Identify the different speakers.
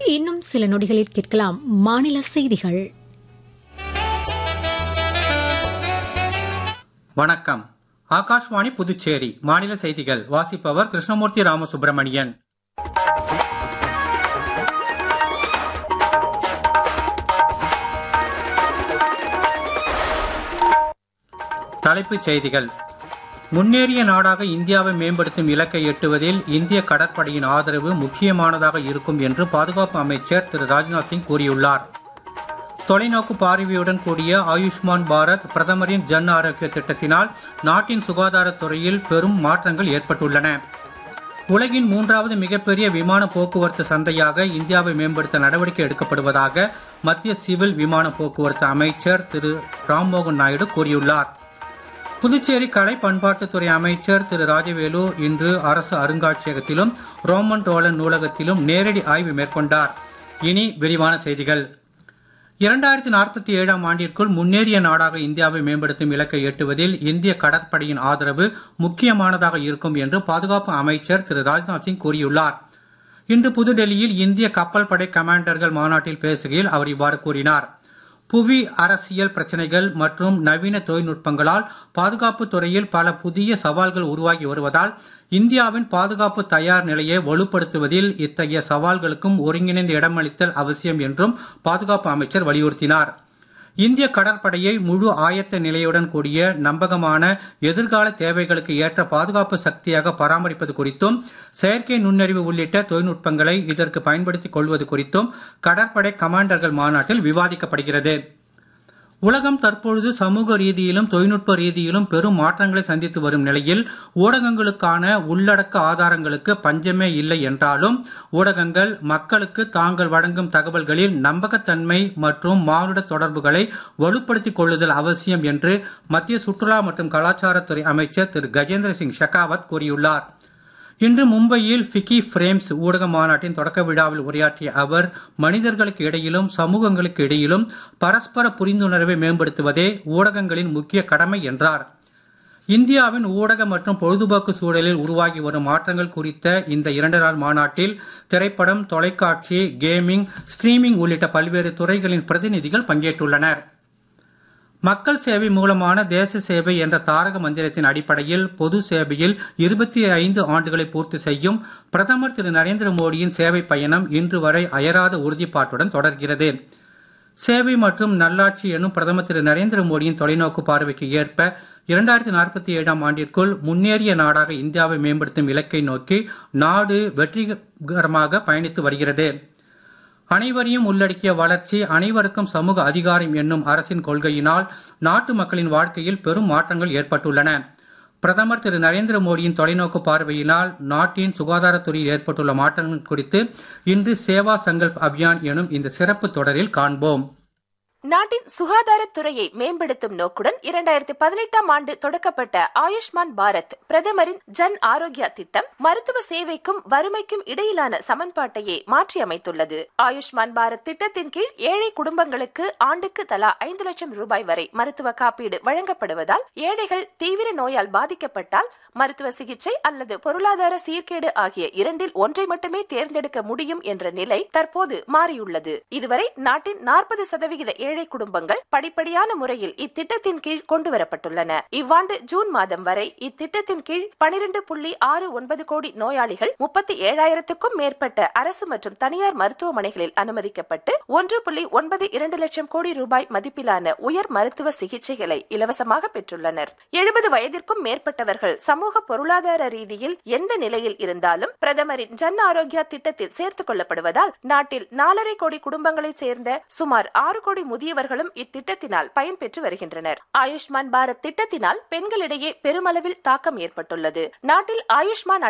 Speaker 1: இன்னும் சில நொடிகளில் கேட்கலாம் மாநில செய்திகள்
Speaker 2: வணக்கம் ஆகாஷ்வாணி புதுச்சேரி மாநில செய்திகள் வாசிப்பவர் கிருஷ்ணமூர்த்தி ராமசுப்பிரமணியன் தலைப்புச் செய்திகள் முன்னேறிய நாடாக இந்தியாவை மேம்படுத்தும் இலக்கை எட்டுவதில் இந்திய கடற்படையின் ஆதரவு முக்கியமானதாக இருக்கும் என்று பாதுகாப்பு அமைச்சர் திரு ராஜ்நாத் சிங் கூறியுள்ளார் தொலைநோக்கு பார்வையுடன் கூடிய ஆயுஷ்மான் பாரத் பிரதமரின் ஜன் ஆரோக்கிய திட்டத்தினால் நாட்டின் சுகாதாரத்துறையில் பெரும் மாற்றங்கள் ஏற்பட்டுள்ளன உலகின் மூன்றாவது மிகப்பெரிய விமான போக்குவரத்து சந்தையாக இந்தியாவை மேம்படுத்த நடவடிக்கை எடுக்கப்படுவதாக மத்திய சிவில் விமான போக்குவரத்து அமைச்சர் திரு ராம்மோகன் நாயுடு கூறியுள்ளார் புதுச்சேரி கலை பண்பாட்டுத்துறை அமைச்சர் திரு ராஜவேலு இன்று அரசு அருங்காட்சியகத்திலும் ரோமன் ரோலன் நூலகத்திலும் நேரடி ஆய்வு மேற்கொண்டார் இனி விரிவான செய்திகள் இரண்டாயிரத்தி நாற்பத்தி ஏழாம் ஆண்டிற்குள் முன்னேறிய நாடாக இந்தியாவை மேம்படுத்தும் இலக்கை எட்டுவதில் இந்திய கடற்படையின் ஆதரவு முக்கியமானதாக இருக்கும் என்று பாதுகாப்பு அமைச்சர் திரு ராஜ்நாத் சிங் கூறியுள்ளார் இன்று புதுடெல்லியில் இந்திய கப்பல் படை கமாண்டர்கள் மாநாட்டில் பேசுகையில் அவர் இவ்வாறு கூறினார் புவி அரசியல் பிரச்சனைகள் மற்றும் நவீன தொழில்நுட்பங்களால் பாதுகாப்பு துறையில் பல புதிய சவால்கள் உருவாகி வருவதால் இந்தியாவின் பாதுகாப்பு தயார் நிலையை வலுப்படுத்துவதில் இத்தகைய சவால்களுக்கும் ஒருங்கிணைந்த இடமளித்தல் அவசியம் என்றும் பாதுகாப்பு அமைச்சர் வலியுறுத்தினார் இந்திய கடற்படையை முழு ஆயத்த நிலையுடன் கூடிய நம்பகமான எதிர்கால தேவைகளுக்கு ஏற்ற பாதுகாப்பு சக்தியாக பராமரிப்பது குறித்தும் செயற்கை நுண்ணறிவு உள்ளிட்ட தொழில்நுட்பங்களை இதற்கு பயன்படுத்திக் கொள்வது குறித்தும் கடற்படை கமாண்டர்கள் மாநாட்டில் விவாதிக்கப்படுகிறது உலகம் தற்பொழுது சமூக ரீதியிலும் தொழில்நுட்ப ரீதியிலும் பெரும் மாற்றங்களை சந்தித்து வரும் நிலையில் ஊடகங்களுக்கான உள்ளடக்க ஆதாரங்களுக்கு பஞ்சமே இல்லை என்றாலும் ஊடகங்கள் மக்களுக்கு தாங்கள் வழங்கும் தகவல்களில் நம்பகத்தன்மை மற்றும் மானுட தொடர்புகளை வலுப்படுத்திக் கொள்ளுதல் அவசியம் என்று மத்திய சுற்றுலா மற்றும் கலாச்சாரத்துறை அமைச்சர் திரு கஜேந்திர சிங் ஷெகாவத் கூறியுள்ளார் இன்று மும்பையில் ஃபிக்கி பிரேம்ஸ் ஊடக மாநாட்டின் தொடக்க விழாவில் உரையாற்றிய அவர் மனிதர்களுக்கு இடையிலும் சமூகங்களுக்கு இடையிலும் பரஸ்பர புரிந்துணர்வை மேம்படுத்துவதே ஊடகங்களின் முக்கிய கடமை என்றார் இந்தியாவின் ஊடக மற்றும் பொழுதுபோக்கு சூழலில் உருவாகி வரும் மாற்றங்கள் குறித்த இந்த இரண்டு நாள் மாநாட்டில் திரைப்படம் தொலைக்காட்சி கேமிங் ஸ்ட்ரீமிங் உள்ளிட்ட பல்வேறு துறைகளின் பிரதிநிதிகள் பங்கேற்றுள்ளனர் மக்கள் சேவை மூலமான தேச சேவை என்ற தாரக மந்திரத்தின் அடிப்படையில் பொது சேவையில் இருபத்தி ஐந்து ஆண்டுகளை பூர்த்தி செய்யும் பிரதமர் திரு நரேந்திர மோடியின் சேவை பயணம் இன்று வரை அயராத உறுதிப்பாட்டுடன் தொடர்கிறது சேவை மற்றும் நல்லாட்சி எனும் பிரதமர் திரு நரேந்திர மோடியின் தொலைநோக்கு பார்வைக்கு ஏற்ப இரண்டாயிரத்தி நாற்பத்தி ஏழாம் ஆண்டிற்குள் முன்னேறிய நாடாக இந்தியாவை மேம்படுத்தும் இலக்கை நோக்கி நாடு வெற்றிகரமாக பயணித்து வருகிறது அனைவரையும் உள்ளடக்கிய வளர்ச்சி அனைவருக்கும் சமூக அதிகாரம் என்னும் அரசின் கொள்கையினால் நாட்டு மக்களின் வாழ்க்கையில் பெரும் மாற்றங்கள் ஏற்பட்டுள்ளன பிரதமர் திரு நரேந்திர மோடியின் தொலைநோக்கு பார்வையினால் நாட்டின் சுகாதாரத்துறையில் ஏற்பட்டுள்ள மாற்றங்கள் குறித்து இன்று சேவா சங்கல்ப் அபியான் எனும் இந்த சிறப்பு தொடரில் காண்போம்
Speaker 3: நாட்டின் சுகாதாரத்துறையை மேம்படுத்தும் நோக்குடன் இரண்டாயிரத்தி பதினெட்டாம் ஆண்டு தொடக்கப்பட்ட ஆயுஷ்மான் பாரத் பிரதமரின் ஜன் ஆரோக்கியா திட்டம் மருத்துவ சேவைக்கும் வறுமைக்கும் இடையிலான சமன்பாட்டையே மாற்றி அமைத்துள்ளது ஆயுஷ்மான் பாரத் திட்டத்தின் கீழ் ஏழை குடும்பங்களுக்கு ஆண்டுக்கு தலா ஐந்து லட்சம் ரூபாய் வரை மருத்துவ காப்பீடு வழங்கப்படுவதால் ஏழைகள் தீவிர நோயால் பாதிக்கப்பட்டால் மருத்துவ சிகிச்சை அல்லது பொருளாதார சீர்கேடு ஆகிய இரண்டில் ஒன்றை மட்டுமே தேர்ந்தெடுக்க முடியும் என்ற நிலை தற்போது மாறியுள்ளது இதுவரை நாட்டின் நாற்பது சதவிகித ஏழை குடும்பங்கள் படிப்படியான முறையில் இத்திட்டத்தின் கீழ் கொண்டுவரப்பட்டுள்ளன இவ்வாண்டு ஜூன் மாதம் வரை இத்திட்டத்தின் கீழ் பனிரெண்டு புள்ளி ஆறு ஒன்பது கோடி நோயாளிகள் முப்பத்தி ஏழாயிரத்துக்கும் மேற்பட்ட அரசு மற்றும் தனியார் மருத்துவமனைகளில் அனுமதிக்கப்பட்டு ஒன்று புள்ளி ஒன்பது இரண்டு லட்சம் கோடி ரூபாய் மதிப்பிலான உயர் மருத்துவ சிகிச்சைகளை இலவசமாக பெற்றுள்ளனர் எழுபது வயதிற்கும் மேற்பட்டவர்கள் சமூக பொருளாதார ரீதியில் எந்த நிலையில் இருந்தாலும் பிரதமரின் ஜன் ஆரோக்கியா திட்டத்தில் சேர்த்துக் கொள்ளப்படுவதால் நாட்டில் நாலரை கோடி குடும்பங்களைச் சேர்ந்த சுமார் ஆறு கோடி முதியவர்களும் இத்திட்டத்தினால் பயன்பெற்று வருகின்றனர் ஆயுஷ்மான் பாரத் திட்டத்தினால் பெண்களிடையே பெருமளவில் தாக்கம் ஏற்பட்டுள்ளது நாட்டில் ஆயுஷ்மான்